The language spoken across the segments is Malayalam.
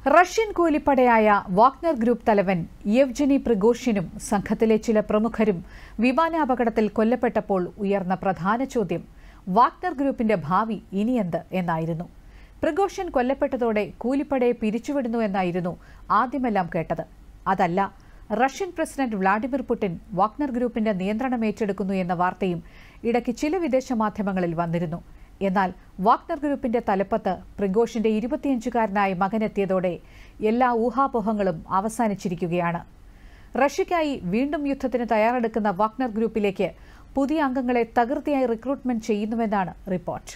റഷ്യൻ കൂലിപ്പടയായ വാഗ്നർ ഗ്രൂപ്പ് തലവൻ യെവ്ജനി പ്രിഗോഷിനും സംഘത്തിലെ ചില പ്രമുഖരും വിമാനാപകടത്തിൽ കൊല്ലപ്പെട്ടപ്പോൾ ഉയർന്ന പ്രധാന ചോദ്യം വാഗ്നർ ഗ്രൂപ്പിന്റെ ഭാവി ഇനിയെന്ത് എന്നായിരുന്നു പ്രിഗോഷൻ കൊല്ലപ്പെട്ടതോടെ കൂലിപ്പടയെ പിരിച്ചുവിടുന്നു എന്നായിരുന്നു ആദ്യമെല്ലാം കേട്ടത് അതല്ല Russian president Vladimir Putin Wagner ഗ്രൂപ്പിന്റെ നിയന്ത്രണം ഏറ്റെടുക്കുന്നു എന്ന വാർത്തയും ഇടയ്ക്ക് ചില വിദേശ മാധ്യമങ്ങളിൽ വന്നിരുന്നു എന്നാൽ വാഗ്നർ ഗ്രൂപ്പിന്റെ തലപ്പത്ത് പ്രിഗോഷിന്റെ ഇരുപത്തിയഞ്ചുകാരനായ മകനെത്തിയതോടെ എല്ലാ ഊഹാപോഹങ്ങളും അവസാനിച്ചിരിക്കുകയാണ് റഷ്യയ്ക്കായി വീണ്ടും യുദ്ധത്തിന് തയ്യാറെടുക്കുന്ന വാഗ്നർ ഗ്രൂപ്പിലേക്ക് പുതിയ അംഗങ്ങളെ തകൃതിയായി റിക്രൂട്ട്മെന്റ് ചെയ്യുന്നുവെന്നാണ് റിപ്പോർട്ട്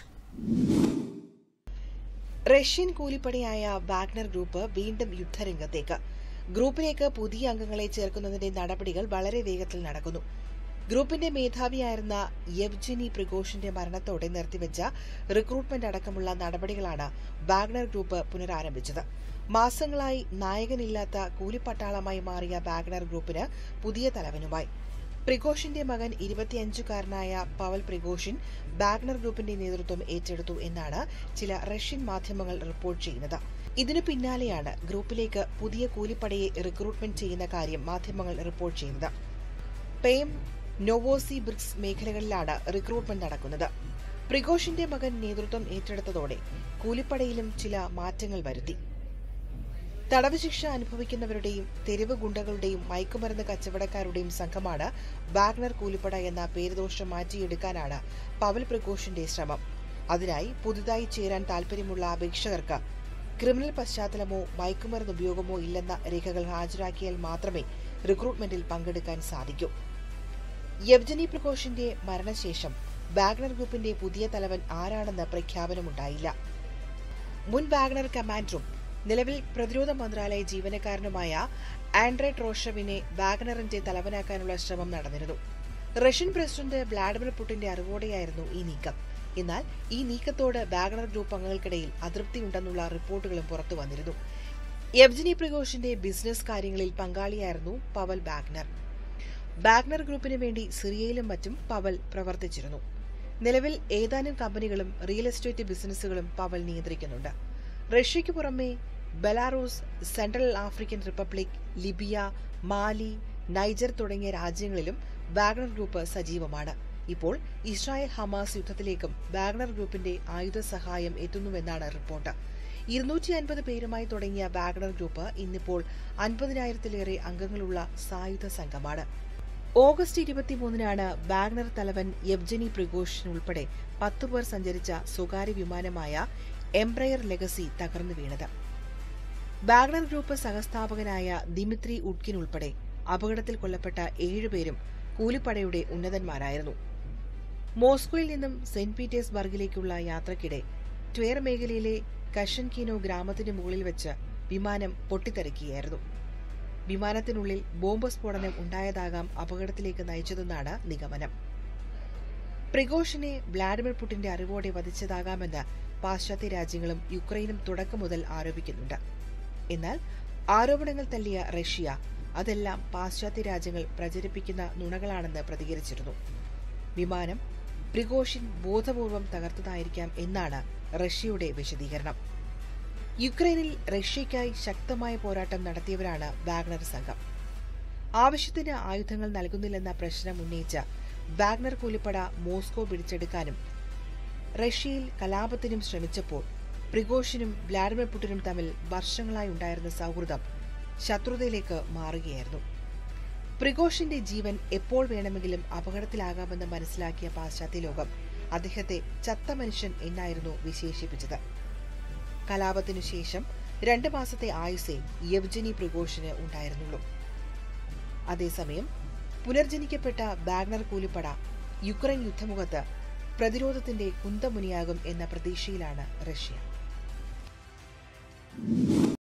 റഷ്യൻ കൂലിപ്പടയായ വാഗ്നർ ഗ്രൂപ്പ് വീണ്ടും യുദ്ധരംഗത്തേക്ക് ഗ്രൂപ്പിലേക്ക് പുതിയ അംഗങ്ങളെ ചേർക്കുന്നതിന്റെ നടപടികൾ വളരെ വേഗത്തിൽ നടക്കുന്നു ഗ്രൂപ്പിന്റെ മേധാവിയായിരുന്ന യെവ്ജനി പ്രിഗോഷിന്റെ മരണത്തോടെ നിർത്തിവെച്ച റിക്രൂട്ട്മെന്റ് അടക്കമുള്ള നടപടികളാണ് വാഗ്നർ ഗ്രൂപ്പ് പുനരാരംഭിച്ചത് മാസങ്ങളായി നായകനില്ലാത്ത കൂലിപ്പട്ടാളമായി മാറിയ വാഗ്നർ ഗ്രൂപ്പിന് പുതിയ തലവനുമായി പ്രിഗോഷിന്റെ മകൻ ഇരുപത്തിയഞ്ചുകാരനായ പവൽ പ്രിഗോഷിൻ ബാഗ്നർ ഗ്രൂപ്പിന്റെ നേതൃത്വം ഏറ്റെടുത്തു എന്നാണ് ചില റഷ്യൻ മാധ്യമങ്ങൾ റിപ്പോർട്ട് ചെയ്യുന്നത് ഇതിനു പിന്നാലെയാണ് ഗ്രൂപ്പിലേക്ക് പുതിയ കൂലിപ്പടയെ റിക്രൂട്ട്മെന്റ് ചെയ്യുന്ന കാര്യം മാധ്യമങ്ങൾ റിപ്പോർട്ട് ചെയ്യുന്നത് പേം നൊവോസി ബ്രിക്സ് മേഖലകളിലാണ് റിക്രൂട്ട്മെന്റ് നടക്കുന്നത് പ്രിഗോഷിന്റെ മകൻ നേതൃത്വം ഏറ്റെടുത്തതോടെ കൂലിപ്പടയിലും ചില മാറ്റങ്ങൾ വരുത്തി തടവ് ശിക്ഷ അനുഭവിക്കുന്നവരുടെയും തെരുവ് ഗുണ്ടകളുടെയും മയക്കുമരുന്ന് കച്ചവടക്കാരുടെയും സംഘമാണ് വാഗ്നർ കൂലിപ്പട എന്ന പേരുദോഷം മാറ്റിയെടുക്കാനാണ് പവൽ പ്രഘോഷിന്റെ ശ്രമം അതിനായി പുതുതായി ചേരാൻ താൽപര്യമുള്ള അപേക്ഷകർക്ക് ക്രിമിനൽ പശ്ചാത്തലമോ മയക്കുമരുന്ന് ഉപയോഗമോ ഇല്ലെന്ന രേഖകൾ ഹാജരാക്കിയാൽ മാത്രമേ റിക്രൂട്ട്മെന്റിൽ പങ്കെടുക്കാൻ സാധിക്കൂ യവ്ജനി പ്രഘോഷിന്റെ മരണശേഷം വാഗ്നർ ഗ്രൂപ്പിന്റെ പുതിയ തലവൻ ആരാണെന്ന് പ്രഖ്യാപനമുണ്ടായില്ല മുൻ വാഗ്നർ കമാൻഡറും നിലവിൽ പ്രതിരോധ മന്ത്രാലയ ജീവനക്കാരനുമായ ആൻഡ്രെ ട്രോഷവിനെ വാഗ്നറിന്റെ തലവനാക്കാനുള്ള ശ്രമം നടന്നിരുന്നു റഷ്യൻ പ്രസിഡന്റ് വ്ളാഡിമിർ പുടിന്റെ അറിവോടെയായിരുന്നു ഈ നീക്കം എന്നാൽ ഈ നീക്കത്തോട് വാഗ്നർ ഗ്രൂപ്പ് അംഗങ്ങൾക്കിടയിൽ അതൃപ്തിയുണ്ടെന്നുള്ള റിപ്പോർട്ടുകളും പുറത്തു വന്നിരുന്നു യവ്ജനി പ്രിഗോഷിന്റെ ബിസിനസ് കാര്യങ്ങളിൽ പങ്കാളിയായിരുന്നു പവൽ ബാഗ്നർ ബാഗ്നർ ഗ്രൂപ്പിന് വേണ്ടി സിറിയയിലും മറ്റും പവൽ പ്രവർത്തിച്ചിരുന്നു നിലവിൽ ഏതാനും കമ്പനികളും റിയൽ എസ്റ്റേറ്റ് ബിസിനസ്സുകളും പവൽ നിയന്ത്രിക്കുന്നുണ്ട് റഷ്യയ്ക്ക് പുറമെ Belarus central African republic Libya Mali Niger തുടങ്ങിയ രാജ്യങ്ങളിലും വാഗ്നർ ഗ്രൂപ്പ് സജീവമാണ് ഇപ്പോൾ ഇസ്രായേൽ ഹമാസ് യുദ്ധത്തിലേക്കും വാഗ്നർ ഗ്രൂപ്പിന്റെ ആയുധ സഹായം എത്തുന്നുവെന്നാണ് റിപ്പോർട്ട് ഇരുന്നൂറ്റി അൻപത് പേരുമായി തുടങ്ങിയ വാഗ്നർ ഗ്രൂപ്പ് ഇന്നിപ്പോൾ അൻപതിനായിരത്തിലേറെ അംഗങ്ങളുള്ള സായുധ സംഘമാണ് ഓഗസ്റ്റ് ഇരുപത്തിമൂന്നിനാണ് വാഗ്നർ തലവൻ യെവ്ജനി പ്രിഗോഷിൻ ഉൾപ്പെടെ പത്തു പേർ സഞ്ചരിച്ച സ്വകാര്യ വിമാനമായ എംബ്രയർ ലെഗസി തകർന്നു വീണത് വാഗ്നർ ഗ്രൂപ്പ് സഹസ്ഥാപകനായ ദിമിത്രി ഉഡ്കിൻ ഉൾപ്പെടെ അപകടത്തിൽ കൊല്ലപ്പെട്ട ഏഴുപേരും കൂലിപ്പടയുടെ ഉന്നതന്മാരായിരുന്നു മോസ്കോയിൽ നിന്നും സെന്റ് പീറ്റേഴ്സ്ബർഗിലേക്കുള്ള യാത്രക്കിടെ ട്വേർ മേഖലയിലെ കഷൻകീനോ ഗ്രാമത്തിന് മുകളിൽ വെച്ച് വിമാനം പൊട്ടിത്തെറിക്കുകയായിരുന്നു വിമാനത്തിനുള്ളിൽ ബോംബ് സ്ഫോടനം ഉണ്ടായതാകാം അപകടത്തിലേക്ക് നയിച്ചതെന്നാണ് നിഗമനം പ്രിഗോഷിനെ വ്ളാഡിമിർ പുടിന്റെ അറിവോടെ വധിച്ചതാകാമെന്ന് പാശ്ചാത്യ രാജ്യങ്ങളും യുക്രൈനും തുടക്കം മുതൽ ആരോപിക്കുന്നുണ്ട് എന്നാൽ ആരോപണങ്ങൾ തള്ളിയ റഷ്യ അതെല്ലാം പാശ്ചാത്യ രാജ്യങ്ങൾ പ്രചരിപ്പിക്കുന്ന നുണകളാണെന്ന് പ്രതികരിച്ചിരുന്നു വിമാനം പ്രിഗോഷിൻ ബോധപൂർവം തകർത്തതായിരിക്കാം എന്നാണ് റഷ്യയുടെ വിശദീകരണം യുക്രൈനിൽ റഷ്യയ്ക്കായി ശക്തമായ പോരാട്ടം നടത്തിയവരാണ് വാഗ്നർ സംഘം ആവശ്യത്തിന് ആയുധങ്ങൾ നൽകുന്നില്ലെന്ന പ്രശ്നം ഉന്നയിച്ച വാഗ്നർ കൂലിപ്പട മോസ്കോ പിടിച്ചെടുക്കാനും റഷ്യയിൽ കലാപത്തിനും ശ്രമിച്ചപ്പോൾ പ്രിഗോഷിനും വ്ളാഡിമിർ പുടിനും തമ്മിൽ വർഷങ്ങളായി ഉണ്ടായിരുന്ന സൗഹൃദം ശത്രുതയിലേക്ക് മാറുകയായിരുന്നു പ്രിഗോഷിന്റെ ജീവൻ എപ്പോൾ വേണമെങ്കിലും അപകടത്തിലാകാമെന്ന് മനസ്സിലാക്കിയ പാശ്ചാത്യ ലോകം അദ്ദേഹത്തെ ചത്ത മനുഷ്യൻ എന്നായിരുന്നു വിശേഷിപ്പിച്ചത് കലാപത്തിനു ശേഷം രണ്ട് മാസത്തെ ആയുസേ യവ്ജനി പ്രിഗോഷിന് ഉണ്ടായിരുന്നുള്ളൂ അതേസമയം പുനർജനിക്കപ്പെട്ട ബാഗ്നർ കൂലിപ്പട യുക്രൈൻ യുദ്ധമുഖത്ത് പ്രതിരോധത്തിന്റെ കുന്തമുനിയാകും എന്ന പ്രതീക്ഷയിലാണ് റഷ്യ